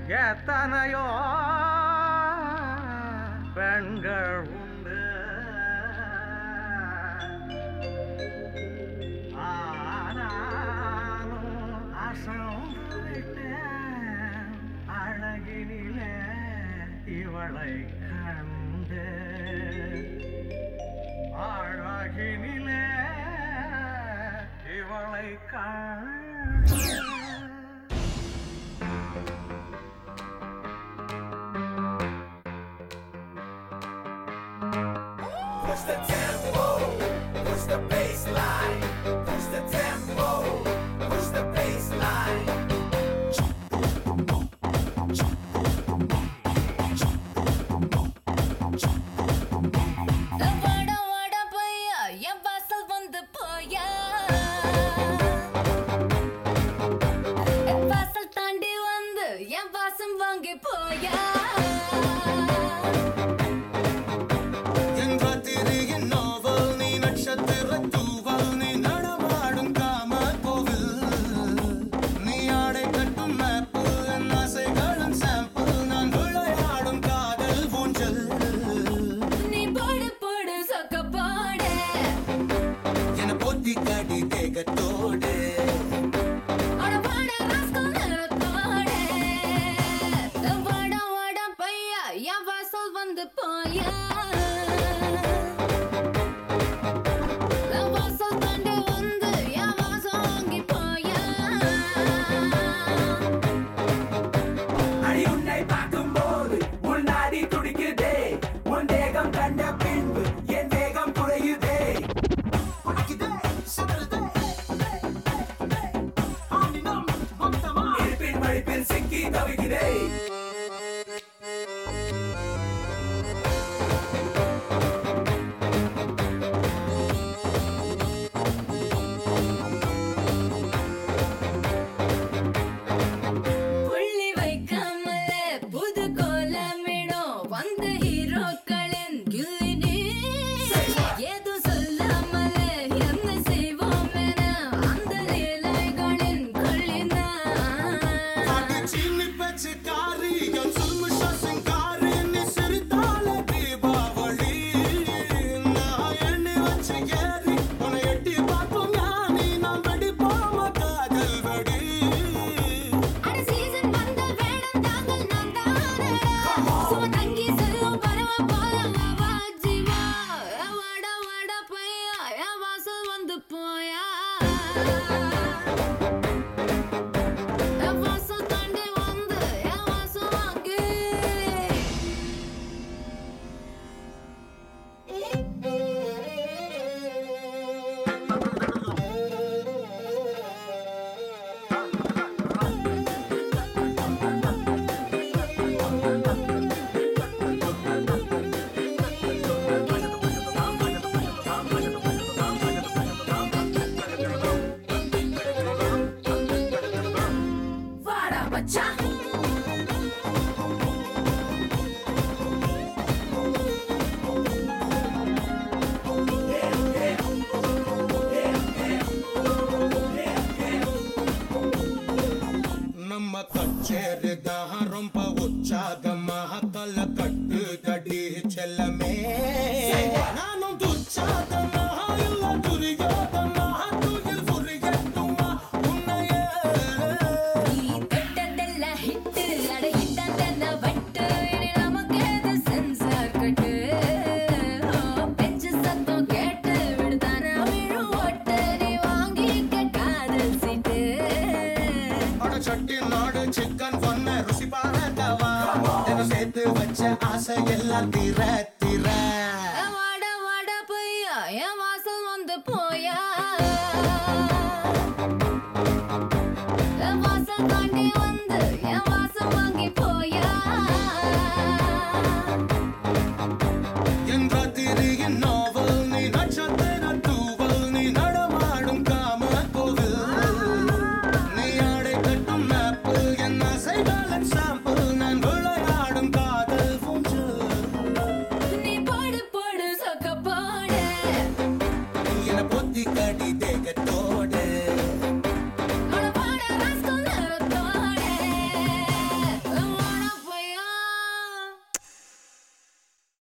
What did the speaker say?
எத்தனையோ பெண்கள் உண்டு ஆனாலும் அசந்து விட்டேன் அழகினிலே இவளை கண்டு அழகினிலே இவளை கண்டு Push the tempo, push the bass line. Push the tempo, push the bass line. வாடா வாடா பையா என் வாசல் வந்து போயா என் வாசல் தாண்டி வந்து என் வாசம் வாங்கி போயா என் ராத்திரியின் நாவல் நீ நட்சத்திர தூவல் நீ நடமாடும் காம கோவில் நீ ஆடை கட்டும் மேப்பு என் ஆசைகளின் சாம்பிள் நான் விளையாடும் காதல் ஊஞ்சல் நீ போடு போடு சொக்க போடு என பொத்தி காடி தேகத்தோடு அட வாடா ராஸ்கல் நேரத்தோடு வாடா வாடா பையா என் வாசல் வந்து போயா என் வாசல் தாண்டி வந்து என் வாசம் வாங்கி போயா அடி உன்னை பார்க்கும்போது உன்னாடி துடிக்குதே உன் தேகம் கண்ட பின்பு என் வேகம் குறையுதே இருப்பின் மடிப்பில் சிக்கி தவிக்கிறேன் புள்ளி வைக்காமலே புது கோலமிடும் வந்த ஹீரோக்களின் கிளினி ஏதோ சொல்லாமலே என்ன செய்வோம் என அந்த லீலைகளின் கொள்ளினா சீனி பேச்சு காரி என் சுல்முஷா சிங்காரி நீ சிரித்தால தீபாவளி நான் எண்ணி வச்சு ஏறி உன்னை எட்டி பார்ப்போம் ஞானி நான் வெடிப்போம காதல் வெடி அட சீசன் வந்த வேடம் தாங்கள் நான் தானடா சும தங்கி செல்லும் பறவை போல வா ஜீவா வாடா வாடா பையா என் வாசல் வந்து போயா என் வாசல் தாண்டி வந்து என் வாசம் வாங்கி வாடா மச்சான் நம்ம கச்சேரி தான் ரொம்ப உற்சாகமாக தல கட்டு தடி செல்லமே நானும் துச்சாதமாக இல்ல துரியோதமாக துயில் புரியட்டுமா உன்னையே நீ தொட்டதெல்லாம் ஹிட்டு அட ஹிட்டாந்தன வட்டு இனி நமக்கு எது சென்சார் கட்டு ஓ, பெஞ்சு சத்தம் கேட்டு விடுதான விழும் ஓட்டு நீ வாங்கிக்க காதல் சீட்டு அட சட்டி நாடு சிக்கன் பொண்ண ருசி பார்க்கவா தினம் சேர்த்து வச்ச ஆசை எல்லாம் தீர தீர வாட வாட பையா என் வாசல் வந்து போயா என் வாசல் தாண்டி வந்து என் வாசம் வாங்கி போயா என் ராத்திரியின் நாவல் நீ நட்சத்திர தூவல் நீ நடமாடும் காம கோவில் நீ ஆடை கட்டும் மேப்பு என் ஆசைகளின் சாம்பிள் நான் விளையாடும் காதல் ஊஞ்சல் நீ போடு போடு சொக்க போடு என பொத்தி கடி